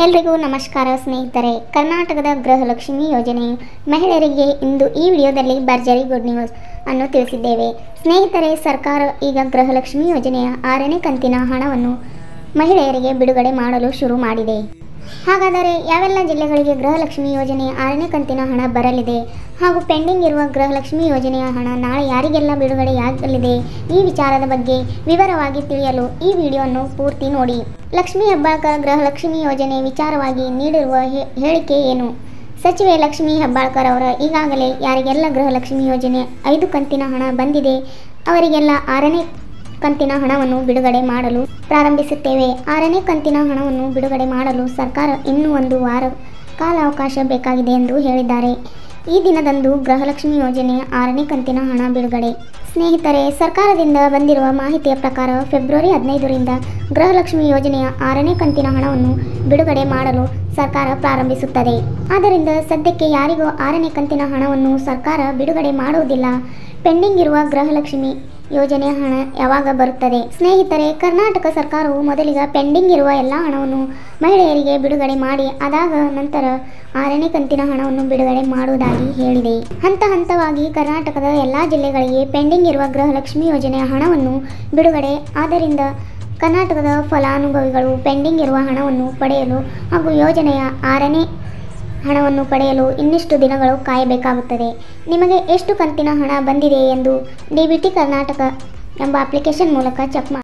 ಎಲ್ರಿಗೂ ನಮಸ್ಕಾರ ಸ್ನೇಹಿತರೆ ಕರ್ನಾಟಕದ ಗೃಹಲಕ್ಷ್ಮಿ ಯೋಜನೆಯು ಮಹಿಳೆಯರಿಗೆ ಇಂದು ಈ ವಿಡಿಯೋದಲ್ಲಿ ಭರ್ಜರಿ ಗುಡ್ ನ್ಯೂಸ್ ಅನ್ನು ತಿಳಿಸಿದ್ದೇವೆ ಸ್ನೇಹಿತರೆ ಸರ್ಕಾರ ಈಗ ಗೃಹಲಕ್ಷ್ಮಿ ಯೋಜನೆಯ ಆರನೇ ಕಂತಿನ ಹಣವನ್ನು ಮಹಿಳೆಯರಿಗೆ ಬಿಡುಗಡೆ ಮಾಡಲು ಶುರು ಮಾಡಿದೆ ಹಾಗಾದರೆ ಯಾವೆಲ್ಲ ಜಿಲ್ಲೆಗಳಿಗೆ ಗೃಹಲಕ್ಷ್ಮಿ ಯೋಜನೆಯ ಆರನೇ ಕಂತಿನ ಹಣ ಬರಲಿದೆ ಹಾಗೂ ಪೆಂಡಿಂಗ್ ಇರುವ ಗೃಹಲಕ್ಷ್ಮಿ ಯೋಜನೆಯ ಹಣ ನಾಳೆ ಯಾರಿಗೆಲ್ಲ ಬಿಡುಗಡೆಯಾಗಲಿದೆ ಈ ವಿಚಾರದ ಬಗ್ಗೆ ವಿವರವಾಗಿ ತಿಳಿಯಲು ಈ ವಿಡಿಯೋವನ್ನು ಪೂರ್ತಿ ನೋಡಿ ಲಕ್ಷ್ಮೀ ಹೆಬ್ಬಾಳ್ಕರ್ ಗೃಹಲಕ್ಷ್ಮಿ ಯೋಜನೆ ವಿಚಾರವಾಗಿ ನೀಡಿರುವ ಹೇ- ಹೇಳಿಕೆ ಏನು ಸಚಿವೆ ಲಕ್ಷ್ಮೀ ಹೆಬ್ಬಾಳ್ಕರ್ ಅವರ ಈಗಾಗಲೇ ಯಾರಿಗೆಲ್ಲ ಗೃಹಲಕ್ಷ್ಮಿ ಯೋಜನೆ ಐದು ಕಂತಿನ ಹಣ ಬಂದಿದೆ ಅವರಿಗೆಲ್ಲ ಆರನೇ ಕಂತಿನ ಹಣವನ್ನು ಬಿಡುಗಡೆ ಮಾಡಲು ಪ್ರಾರಂಭಿಸುತ್ತೇವೆ ಆರನೇ ಕಂತಿನ ಹಣವನ್ನು ಬಿಡುಗಡೆ ಮಾಡಲು ಸರ್ಕಾರ ಇನ್ನೂ ಒಂದು ವಾರ ಕಾಲಾವಕಾಶ ಬೇಕಾಗಿದೆ ಎಂದು ಹೇಳಿದ್ದಾರೆ ಈ ದಿನದಂದು ಗೃಹಲಕ್ಷ್ಮಿ ಯೋಜನೆಯ ಆರನೇ ಕಂತಿನ ಹಣ ಬಿಡುಗಡೆ ಸ್ನೇಹಿತರೆ ಸರ್ಕಾರದಿಂದ ಬಂದಿರುವ ಮಾಹಿತಿಯ ಪ್ರಕಾರ ಫೆಬ್ರವರಿ ಹದಿನೈದರಿಂದ ಗೃಹಲಕ್ಷ್ಮಿ ಯೋಜನೆಯ ಆರನೇ ಕಂತಿನ ಹಣವನ್ನು ಬಿಡುಗಡೆ ಮಾಡಲು ಸರ್ಕಾರ ಪ್ರಾರಂಭಿಸುತ್ತದೆ ಆದ್ದರಿಂದ ಸದ್ಯಕ್ಕೆ ಯಾರಿಗೂ ಆರನೇ ಕಂತಿನ ಹಣವನ್ನು ಸರ್ಕಾರ ಬಿಡುಗಡೆ ಮಾಡುವುದಿಲ್ಲ ಪೆಂಡಿಂಗ್ ಇರುವ ಗೃಹಲಕ್ಷ್ಮಿ ಯೋಜನೆ ಹಣ ಯಾವಾಗ ಬರುತ್ತದೆ ಸ್ನೇಹಿತರೆ ಕರ್ನಾಟಕ ಸರ್ಕಾರವು ಮೊದಲಿಗ ಪೆಂಡಿಂಗ್ ಇರುವ ಎಲ್ಲ ಹಣವನ್ನು ಮಹಿಳೆಯರಿಗೆ ಬಿಡುಗಡೆ ಮಾಡಿ ಅದಾದ ನಂತರ ಆರನೇ ಕಂತಿನ ಹಣವನ್ನು ಬಿಡುಗಡೆ ಮಾಡುವುದಾಗಿ ಹೇಳಿದೆ ಹಂತ ಹಂತವಾಗಿ ಕರ್ನಾಟಕದ ಎಲ್ಲ ಜಿಲ್ಲೆಗಳಿಗೆ ಪೆಂಡಿಂಗ್ ಇರುವ ಗೃಹಲಕ್ಷ್ಮಿ ಯೋಜನೆಯ ಹಣವನ್ನು ಬಿಡುಗಡೆ ಆದ್ದರಿಂದ ಕರ್ನಾಟಕದ ಫಲಾನುಭವಿಗಳು ಪೆಂಡಿಂಗ್ ಇರುವ ಹಣವನ್ನು ಪಡೆಯಲು ಹಾಗೂ ಯೋಜನೆಯ ಆರನೇ ಹಣವನ್ನು ಪಡೆಯಲು ಇನ್ನಿಷ್ಟು ದಿನಗಳು ಕಾಯಬೇಕಾಗುತ್ತದೆ ನಿಮಗೆ ಎಷ್ಟು ಕಂತಿನ ಹಣ ಬಂದಿದೆ ಎಂದು ಡಿ ಬಿ ಟಿ ಕರ್ನಾಟಕ ಎಂಬ ಅಪ್ಲಿಕೇಶನ್ ಮೂಲಕ ಚೆಕ್ ಮಾಡಿ